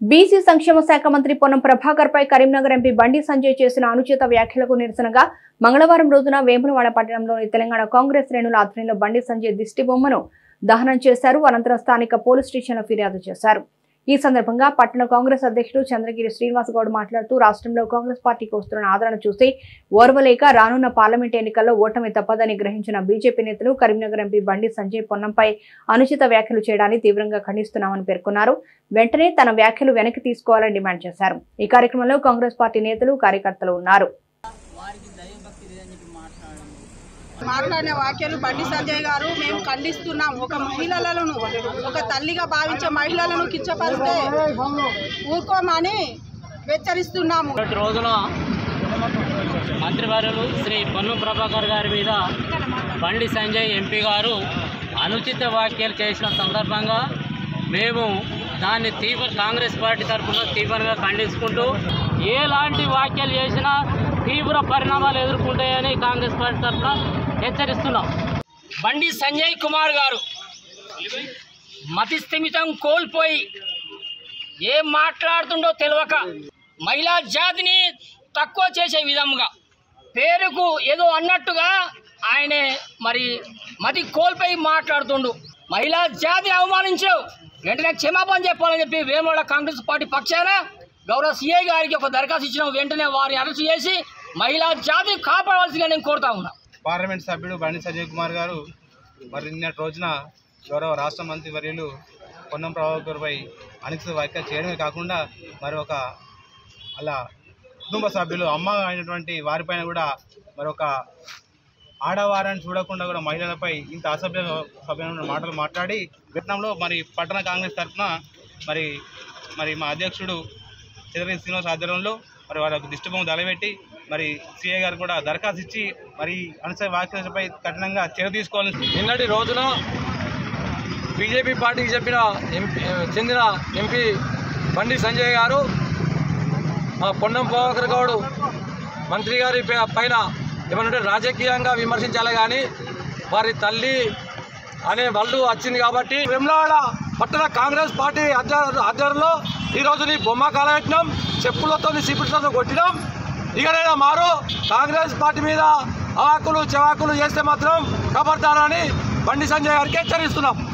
BC సంక్షేమ శాఖ మంత్రి పొన్నం ప్రభాకర్ పై కరీంనగర్ ఎంపీ బండి సంజయ్ చేసిన అనుచిత వ్యాఖ్యలకు నిరసనగా మంగళవారం రోజున వేములవాడ పట్టణంలోని తెలంగాణ కాంగ్రెస్ శ్రేణుల ఆధ్వర్యంలో బండి సంజయ్ దిష్టి బొమ్మను దహనం చేశారు అనంతరం స్థానిక పోలీస్ స్టేషన్లో ఫిర్యాదు చేశారు ఈ సందర్భంగా పట్టణ కాంగ్రెస్ అధ్యక్షుడు చంద్రగిరి శ్రీనివాస్ గౌడ్ మాట్లాడుతూ రాష్ట్రంలో కాంగ్రెస్ పార్టీకి వస్తున్న ఆదరణ చూసి ఓర్వలేక రానున్న పార్లమెంట్ ఎన్నికల్లో ఓటమి తప్పదని గ్రహించిన బీజేపీ నేతలు కరీంనగర్ ఎంపీ బండి సంజయ్ పొన్నంపై అనుచిత వ్యాఖ్యలు చేయడాన్ని తీవ్రంగా ఖండిస్తున్నామని పేర్కొన్నారు వెంటనే తన వ్యాఖ్యలు వెనక్కి తీసుకోవాలని డిమాండ్ చేశారు ఈ కార్యక్రమంలో కాంగ్రెస్ పార్టీ నేతలు కార్యకర్తలు ఉన్నారు మాట్లాడిన వ్యాఖ్యలు బండి సంజయ్ గారు మేము ఖండిస్తున్నాం ఒక మహిళలను ఒక తల్లిగా భావించే మహిళలను కించపరిస్తే ఊరుకోమని హెచ్చరిస్తున్నాము మొదటి రోజున మంత్రివర్యులు శ్రీ పొన్ను ప్రభాకర్ గారి మీద బండి సంజయ్ ఎంపీ గారు అనుచిత వ్యాఖ్యలు చేసిన సందర్భంగా మేము దాన్ని తీవ్ర కాంగ్రెస్ పార్టీ తరఫున తీవ్రంగా ఖండించుకుంటూ ఎలాంటి వ్యాఖ్యలు చేసినా తీవ్ర పరిణామాలు ఎదుర్కొంటాయని కాంగ్రెస్ పార్టీ తరఫున హెచ్చరిస్తున్నాం బండి సంజయ్ కుమార్ గారు మతిస్థిమితం కోల్పోయి ఏం మాట్లాడుతుండో తెలియక మహిళా జాతిని తక్కువ చేసే విధముగా పేరుకు ఏదో అన్నట్టుగా ఆయనే మరి మతి కోల్పోయి మాట్లాడుతుండు మహిళా జాతిని అవమానించావు వెంటనే క్షమాపణ చెప్పాలని చెప్పి వేమవాడ కాంగ్రెస్ పార్టీ పక్షాన గౌరవ సిఐ గారికి ఒక దరఖాస్తు ఇచ్చిన వెంటనే వారిని అరెస్ట్ చేసి మహిళా జాతిని కాపాడవలసిందిగా నేను కోరుతా ఉన్నా పార్లమెంట్ సభ్యుడు బండి సంజయ్ కుమార్ గారు మరి నిన్నటి రోజున గౌరవ రాష్ట్ర మంత్రి వర్యులు పొన్నం ప్రభాకర్పై అనిశ్చిత వ్యాఖ్య చేయడమే కాకుండా మరి ఒక అలా కుటుంబ సభ్యులు అమ్మ అయినటువంటి వారిపైన కూడా మరి ఒక ఆడవారని చూడకుండా కూడా మహిళలపై ఇంత అసభ్య సభ్యమైన మాటలు మాట్లాడి వియత్నంలో మరి పట్టణ కాంగ్రెస్ తరఫున మరి మరి మా అధ్యక్షుడు చంద్రగిరి శ్రీనివాస్ ఆధ్వర్యంలో మరి వాళ్ళకు దిష్టిబొమ్మ తలబెట్టి మరి సిఐ గారు కూడా దరఖాస్తు ఇచ్చి మరి అనుసరి వ్యాఖ్యలపై కఠినంగా చర్య తీసుకోవాలని నిన్నటి రోజున బీజేపీ పార్టీకి చెప్పిన ఎంపీ చెందిన ఎంపీ బండి సంజయ్ గారు మా పొన్నం ప్రభాకర్ గౌడ్ మంత్రి గారి పై- పైన ఏమంటే రాజకీయంగా విమర్శించాలి కానీ వారి తల్లి అనే వాళ్ళు వచ్చింది కాబట్టి వెమ్లవాడ పట్టణ కాంగ్రెస్ పార్టీ అధ్య- ఆధ్వర్యంలో ఈరోజు నీ బొమ్మ కాలబెట్టినాం చెప్పులతో సిపిలతో కొట్టినాం ఇకనైనా మారు కాంగ్రెస్ పార్టీ మీద అవాకులు చెవాకులు చేస్తే మాత్రం కబర్దారని బండి సంజయ్ గారికి హెచ్చరిస్తున్నాం